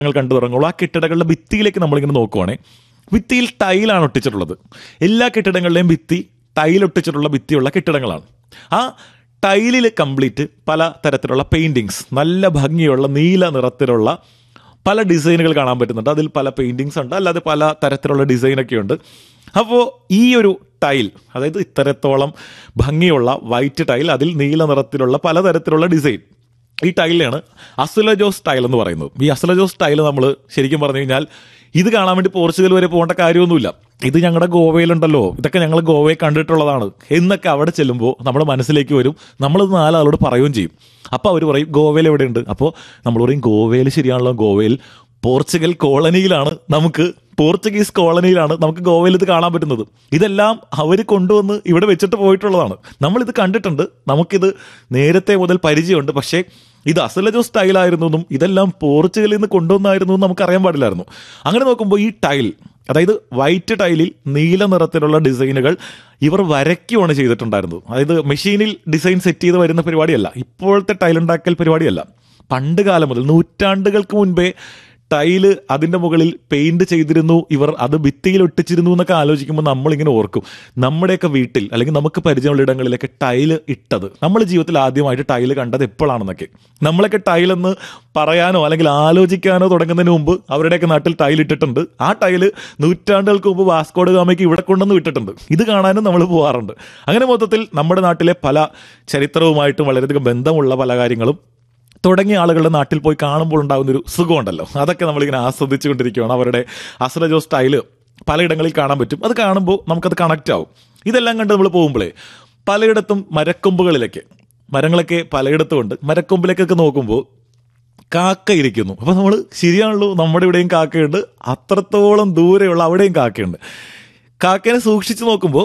നിങ്ങൾ കണ്ടു തുടങ്ങുള്ളൂ ആ കെട്ടിടങ്ങളുടെ ഭിത്തിയിലേക്ക് നമ്മളിങ്ങനെ നോക്കുവാണേ ഭിത്തിയിൽ ടൈലാണ് ഒട്ടിച്ചിട്ടുള്ളത് എല്ലാ കെട്ടിടങ്ങളുടെയും ഭിത്തി ടൈൽ ഒട്ടിച്ചിട്ടുള്ള ഭിത്തിയുള്ള കെട്ടിടങ്ങളാണ് ആ ടൈലിൽ കംപ്ലീറ്റ് പല തരത്തിലുള്ള പെയിന്റിങ്സ് നല്ല ഭംഗിയുള്ള നീല നിറത്തിലുള്ള പല ഡിസൈനുകൾ കാണാൻ പറ്റുന്നുണ്ട് അതിൽ പല പെയിന്റിങ്സ് ഉണ്ട് അല്ലാതെ പല തരത്തിലുള്ള ഡിസൈനൊക്കെ ഉണ്ട് അപ്പോൾ ഈ ഒരു ടൈൽ അതായത് ഇത്തരത്തോളം ഭംഗിയുള്ള വൈറ്റ് ടൈൽ അതിൽ നീല നിറത്തിലുള്ള പലതരത്തിലുള്ള ഡിസൈൻ ഈ ടൈലിനാണ് അസുലജോസ് ടൈൽ എന്ന് പറയുന്നത് ഈ അസുലജോസ് ടൈൽ നമ്മൾ ശരിക്കും പറഞ്ഞു കഴിഞ്ഞാൽ ഇത് കാണാൻ വേണ്ടി പോർച്ചുഗൽ വരെ പോകേണ്ട കാര്യമൊന്നുമില്ല ഇത് ഞങ്ങളുടെ ഗോവയിലുണ്ടല്ലോ ഇതൊക്കെ ഞങ്ങൾ ഗോവയിൽ കണ്ടിട്ടുള്ളതാണ് എന്നൊക്കെ അവിടെ ചെല്ലുമ്പോൾ നമ്മുടെ മനസ്സിലേക്ക് വരും നമ്മളിത് നാലാളോട് പറയുകയും ചെയ്യും അപ്പോൾ അവർ പറയും ഗോവയിൽ എവിടെയുണ്ട് അപ്പോൾ നമ്മൾ പറയും ഗോവയിൽ ശരിയാണല്ലോ ഗോവയിൽ പോർച്ചുഗൽ കോളനിയിലാണ് നമുക്ക് പോർച്ചുഗീസ് കോളനിയിലാണ് നമുക്ക് ഗോവയിൽ ഇത് കാണാൻ പറ്റുന്നത് ഇതെല്ലാം അവർ കൊണ്ടുവന്ന് ഇവിടെ വെച്ചിട്ട് പോയിട്ടുള്ളതാണ് നമ്മളിത് കണ്ടിട്ടുണ്ട് നമുക്കിത് നേരത്തെ മുതൽ പരിചയമുണ്ട് പക്ഷേ ഇത് അസലജോ സ്റ്റൈലായിരുന്നു എന്നും ഇതെല്ലാം പോർച്ചുഗലിൽ നിന്ന് കൊണ്ടുവന്നായിരുന്നു എന്നും നമുക്ക് അറിയാൻ പാടില്ലായിരുന്നു അങ്ങനെ നോക്കുമ്പോൾ ഈ ടൈൽ അതായത് വൈറ്റ് ടൈലിൽ നീല നിറത്തിലുള്ള ഡിസൈനുകൾ ഇവർ വരയ്ക്കുവാണ് ചെയ്തിട്ടുണ്ടായിരുന്നത് അതായത് മെഷീനിൽ ഡിസൈൻ സെറ്റ് ചെയ്ത് വരുന്ന പരിപാടിയല്ല ഇപ്പോഴത്തെ ടൈൽ ഉണ്ടാക്കൽ പരിപാടിയല്ല പണ്ട് കാലം മുതൽ നൂറ്റാണ്ടുകൾക്ക് മുൻപേ ടൈല് അതിന്റെ മുകളിൽ പെയിന്റ് ചെയ്തിരുന്നു ഇവർ അത് ഭിത്തിയിൽ ഒട്ടിച്ചിരുന്നു എന്നൊക്കെ ആലോചിക്കുമ്പോൾ നമ്മളിങ്ങനെ ഓർക്കും നമ്മുടെയൊക്കെ വീട്ടിൽ അല്ലെങ്കിൽ നമുക്ക് പരിചയമുള്ള ഇടങ്ങളിലൊക്കെ ടൈല് ഇട്ടത് നമ്മൾ ജീവിതത്തിൽ ആദ്യമായിട്ട് ടൈല് കണ്ടത് എപ്പോഴാണെന്നൊക്കെ നമ്മളൊക്കെ ടൈലെന്ന് പറയാനോ അല്ലെങ്കിൽ ആലോചിക്കാനോ തുടങ്ങുന്നതിന് മുമ്പ് അവരുടെയൊക്കെ നാട്ടിൽ ടൈൽ ഇട്ടിട്ടുണ്ട് ആ ടൈല് നൂറ്റാണ്ടുകൾക്ക് മുമ്പ് വാസ്കോഡ് ഗാമയ്ക്ക് ഇവിടെ കൊണ്ടുവന്ന് വിട്ടിട്ടുണ്ട് ഇത് കാണാനും നമ്മൾ പോകാറുണ്ട് അങ്ങനെ മൊത്തത്തിൽ നമ്മുടെ നാട്ടിലെ പല ചരിത്രവുമായിട്ടും വളരെയധികം ബന്ധമുള്ള പല കാര്യങ്ങളും തുടങ്ങിയ ആളുകളുടെ നാട്ടിൽ പോയി കാണുമ്പോൾ ഉണ്ടാകുന്ന ഒരു സുഖമുണ്ടല്ലോ അതൊക്കെ നമ്മളിങ്ങനെ ആസ്വദിച്ചുകൊണ്ടിരിക്കുകയാണ് അവരുടെ അസലജോ സ്റ്റൈല് പലയിടങ്ങളിൽ കാണാൻ പറ്റും അത് കാണുമ്പോൾ നമുക്കത് കണക്റ്റ് ആവും ഇതെല്ലാം കണ്ട് നമ്മൾ പോകുമ്പോഴേ പലയിടത്തും മരക്കൊമ്പുകളിലൊക്കെ മരങ്ങളൊക്കെ പലയിടത്തും ഉണ്ട് മരക്കൊമ്പിലേക്കൊക്കെ നോക്കുമ്പോൾ കാക്ക ഇരിക്കുന്നു അപ്പൊ നമ്മൾ ശരിയാണല്ലോ നമ്മുടെ ഇവിടെയും കാക്കയുണ്ട് അത്രത്തോളം ദൂരെയുള്ള അവിടെയും കാക്കയുണ്ട് കാക്കേനെ സൂക്ഷിച്ചു നോക്കുമ്പോൾ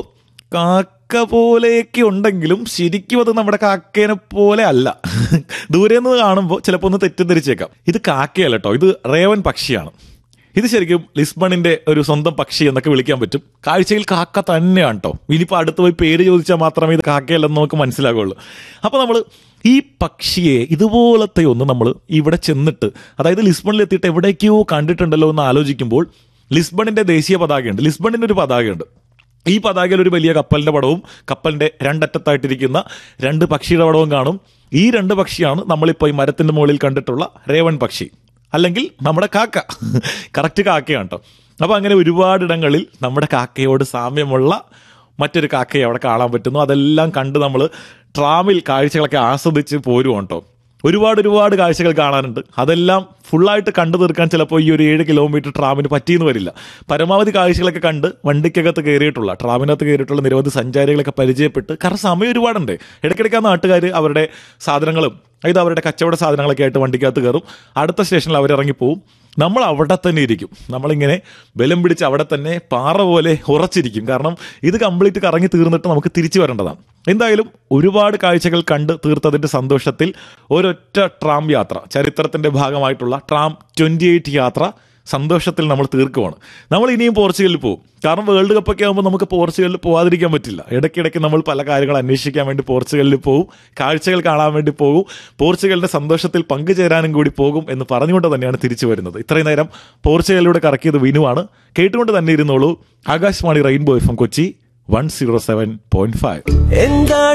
കാക്ക പോലെയൊക്കെ ഉണ്ടെങ്കിലും ശരിക്കും അത് നമ്മുടെ കാക്കേനെ പോലെ അല്ല ദൂരെ നിന്ന് കാണുമ്പോൾ ചിലപ്പോൾ ഒന്ന് തെറ്റിദ്ധരിച്ചേക്കാം ഇത് കാക്കയല്ല കേട്ടോ ഇത് റേവൻ പക്ഷിയാണ് ഇത് ശരിക്കും ലിസ്ബണിന്റെ ഒരു സ്വന്തം പക്ഷി എന്നൊക്കെ വിളിക്കാൻ പറ്റും കാഴ്ചയിൽ കാക്ക തന്നെയാണ് കേട്ടോ ഇനിയിപ്പോൾ അടുത്ത് പോയി പേര് ചോദിച്ചാൽ മാത്രമേ ഇത് കാക്കയല്ലെന്ന് നമുക്ക് മനസ്സിലാകുള്ളൂ അപ്പോൾ നമ്മൾ ഈ പക്ഷിയെ ഇതുപോലത്തെ ഒന്ന് നമ്മൾ ഇവിടെ ചെന്നിട്ട് അതായത് ലിസ്ബണിൽ എത്തിയിട്ട് എവിടേക്കോ കണ്ടിട്ടുണ്ടല്ലോ എന്ന് ആലോചിക്കുമ്പോൾ ലിസ്ബണിന്റെ ദേശീയ പതാകയുണ്ട് ലിസ്ബണിന്റെ ഒരു പതാകയുണ്ട് ഈ പതാകയിൽ ഒരു വലിയ കപ്പലിന്റെ പടവും കപ്പലിന്റെ രണ്ടറ്റത്തായിട്ടിരിക്കുന്ന രണ്ട് പക്ഷിയുടെ പടവും കാണും ഈ രണ്ട് പക്ഷിയാണ് നമ്മളിപ്പോൾ ഈ മരത്തിന്റെ മുകളിൽ കണ്ടിട്ടുള്ള രേവൺ പക്ഷി അല്ലെങ്കിൽ നമ്മുടെ കാക്ക കറക്റ്റ് കാക്കയാണ് കേട്ടോ അപ്പൊ അങ്ങനെ ഒരുപാടിടങ്ങളിൽ നമ്മുടെ കാക്കയോട് സാമ്യമുള്ള മറ്റൊരു കാക്കയെ അവിടെ കാണാൻ പറ്റുന്നു അതെല്ലാം കണ്ട് നമ്മൾ ട്രാമിൽ കാഴ്ചകളൊക്കെ ആസ്വദിച്ച് പോരുവാണ് കേട്ടോ ഒരുപാട് ഒരുപാട് കാഴ്ചകൾ കാണാനുണ്ട് അതെല്ലാം ഫുള്ളായിട്ട് കണ്ടു തീർക്കാൻ ചിലപ്പോൾ ഈ ഒരു ഏഴ് കിലോമീറ്റർ ട്രാമിന് പറ്റിയെന്ന് വരില്ല പരമാവധി കാഴ്ചകളൊക്കെ കണ്ട് വണ്ടിക്കകത്ത് കയറിയിട്ടുള്ള ട്രാമിനകത്ത് കയറിയിട്ടുള്ള നിരവധി സഞ്ചാരികളൊക്കെ പരിചയപ്പെട്ട് കാരണം സമയം ഒരുപാടുണ്ട് ഇടയ്ക്കിടയ്ക്ക് ആ നാട്ടുകാർ അവരുടെ സാധനങ്ങളും അതായത് അവരുടെ കച്ചവട സാധനങ്ങളൊക്കെ ആയിട്ട് വണ്ടിക്കകത്ത് കയറും അടുത്ത സ്റ്റേഷനിൽ അവരിറങ്ങിപ്പോവും നമ്മൾ അവിടെ തന്നെ ഇരിക്കും നമ്മളിങ്ങനെ ബലം പിടിച്ച് അവിടെ തന്നെ പാറ പോലെ ഉറച്ചിരിക്കും കാരണം ഇത് കംപ്ലീറ്റ് കറങ്ങി തീർന്നിട്ട് നമുക്ക് തിരിച്ചു വരേണ്ടതാണ് എന്തായാലും ഒരുപാട് കാഴ്ചകൾ കണ്ട് തീർത്തതിന്റെ സന്തോഷത്തിൽ ഒരൊറ്റ ട്രാം യാത്ര ചരിത്രത്തിന്റെ ഭാഗമായിട്ടുള്ള ട്രാം ട്വന്റി എയ്റ്റ് യാത്ര സന്തോഷത്തിൽ നമ്മൾ തീർക്കുവാണ് നമ്മൾ ഇനിയും പോർച്ചുഗലിൽ പോകും കാരണം വേൾഡ് കപ്പ് ഒക്കെ ആകുമ്പോൾ നമുക്ക് പോർച്ചുഗലിൽ പോകാതിരിക്കാൻ പറ്റില്ല ഇടയ്ക്കിടയ്ക്ക് നമ്മൾ പല കാര്യങ്ങൾ അന്വേഷിക്കാൻ വേണ്ടി പോർച്ചുഗലിൽ പോകും കാഴ്ചകൾ കാണാൻ വേണ്ടി പോകും പോർച്ചുഗലിന്റെ സന്തോഷത്തിൽ പങ്കുചേരാനും കൂടി പോകും എന്ന് പറഞ്ഞുകൊണ്ട് തന്നെയാണ് തിരിച്ചു വരുന്നത് ഇത്രയും നേരം പോർച്ചുഗലിലൂടെ കറക്കിയത് വിനുവാണ് കേട്ടുകൊണ്ട് തന്നെ ഇരുന്നോളൂ Akashvani Rainbow F M Kochi one zero seven point five എന്താണ്